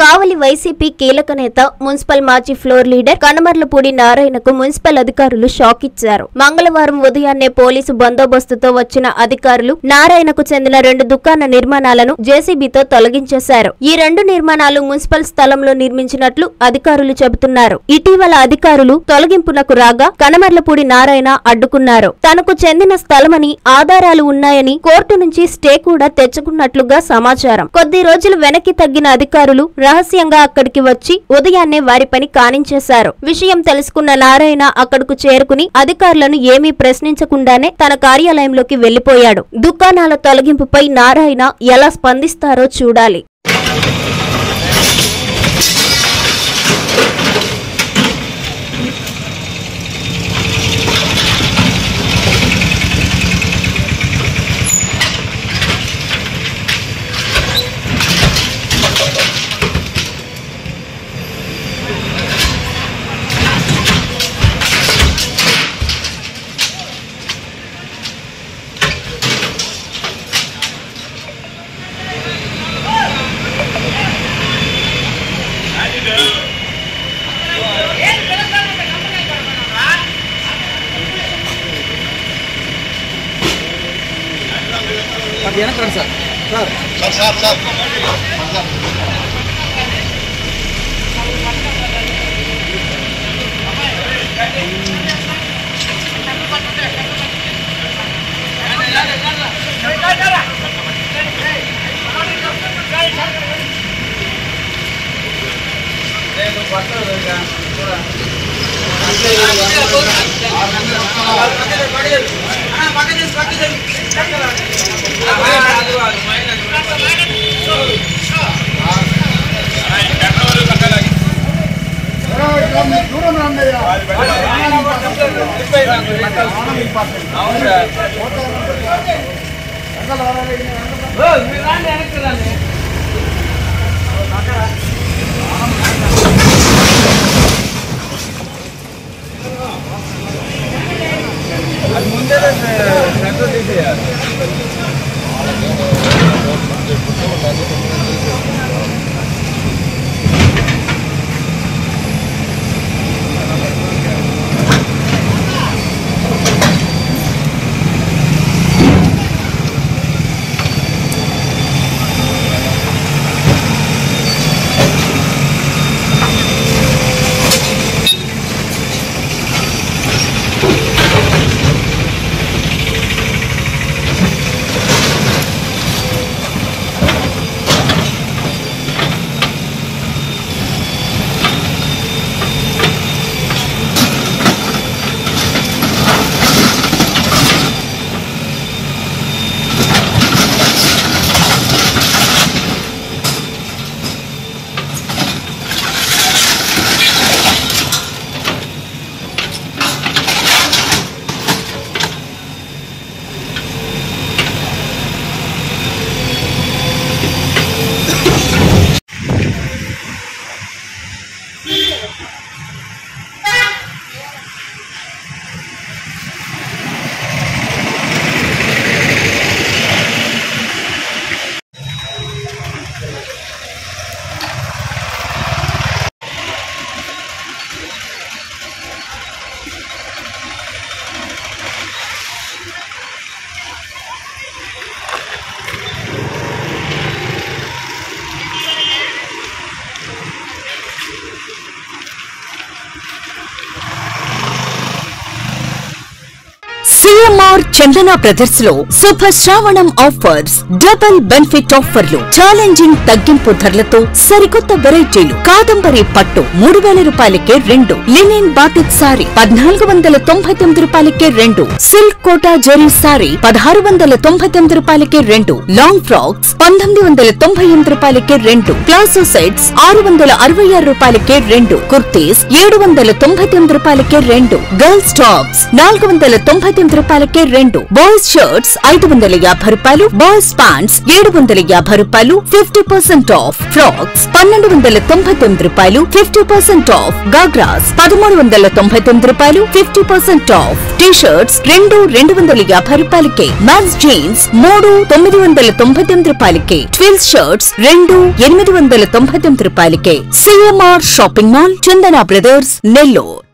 కావలి YCP కీలక నేత municipal మాజీ ఫ్లోర్ లీడర్ కనమర్లపూడి నారాయణకు మున్సిపల్ అధికారులు షాక్ ఇచ్చారు మంగళవారం ఉదయాన్నే పోలీసు బందోబస్తుతో వచ్చిన అధికారులు నారాయణకు చెందిన రెండు దుకాణ నిర్మాణాలను జేసీబీతో తొలగించేశారు ఈ రెండు నిర్మాణాలు మున్సిపల్ స్థలంలో నిర్మించినట్లు అధికారులు చెబుతున్నారు ఇటీవల అధికారులు తొలగింపునకు రాగా కనమర్లపూడి నారాయణ అడ్డుకున్నారు తనకు చెందిన స్థలమని ఆధారాలు ఉన్నాయని కోర్టు నుంచి స్టే కూడా తెచ్చుకున్నట్లుగా సమాచారం కొద్ది రోజులు వెనక్కి తగ్గిన అధికారులు రహస్యంగా అక్కడికి వచ్చి ఉదయాన్నే వారి పని కానించేశారు విషయం తెలుసుకున్న నారాయణ అక్కడకు చేరుకుని అధికారులను ఏమీ ప్రశ్నించకుండానే తన కార్యాలయంలోకి వెళ్లిపోయాడు దుకాణాల తొలగింపుపై నారాయణ ఎలా స్పందిస్తారో చూడాలి అది వెనక్కి రండి sir sir sir sir sir దూరం రండి సిఎంఆర్ చందన బ్రదర్స్ లో శుభ శ్రావణం ఆఫర్స్ డబుల్ బెనిఫిట్ ఆఫర్లు ఛాలెంజింగ్ తగ్గింపు ధరలతో సరికొత్త వెరైటీలు కాదంబరి పట్టు మూడు వేల రూపాయలకే రెండు లినిన్ బాటిక్ సారీ పద్నాలుగు వందల తొంభై తొమ్మిది రూపాయలకే రెండు సిల్క్ కోటా జెరీ సారీ పదహారు వందల తొంభై తొమ్మిది రూపాయలకే రెండు లాంగ్ ఫ్రాక్స్ పంతొమ్మిది వందల తొంభై ఎనిమిది రూపాయలకే రెండు ప్లాజో సెట్స్ ఆరు వందల అరవై ఆరు రూపాయలకే రెండు కుర్తీస్ ఏడు వందల తొంభై తొమ్మిది రూపాయలకే రెండు గర్ల్స్ టాప్స్ నాలుగు వందల తొంభై తొమ్మిది రూపాయలకే రెండు రెండు బాయ్స్ షర్ట్స్ ఐదు వందల యాభై రూపాయలు బాయ్స్ ప్యాంట్స్ ఏడు వందల యాభై రూపాయలు ఫిఫ్టీ పర్సెంట్ ఆఫ్ ఫ్రాక్స్ పన్నెండు వందల తొంభై తొమ్మిది రూపాయలు ఫిఫ్టీ పర్సెంట్ ఆఫ్ గాగ్రాస్ పదమూడు వందల తొంభై తొమ్మిది రూపాయలు fifty percent off T shirts రెండు రెండు వందల యాభై రూపాయలకే మ్యాన్స్ జీన్స్ మూడు తొమ్మిది వందల తొంభై తొమ్మిది రూపాయలకే ట్విల్స్ షర్ట్స్ రెండు ఎనిమిది వందల తొంభై తొమ్మిది రూపాయలకే CMR shopping mall Chandana brothers Nellore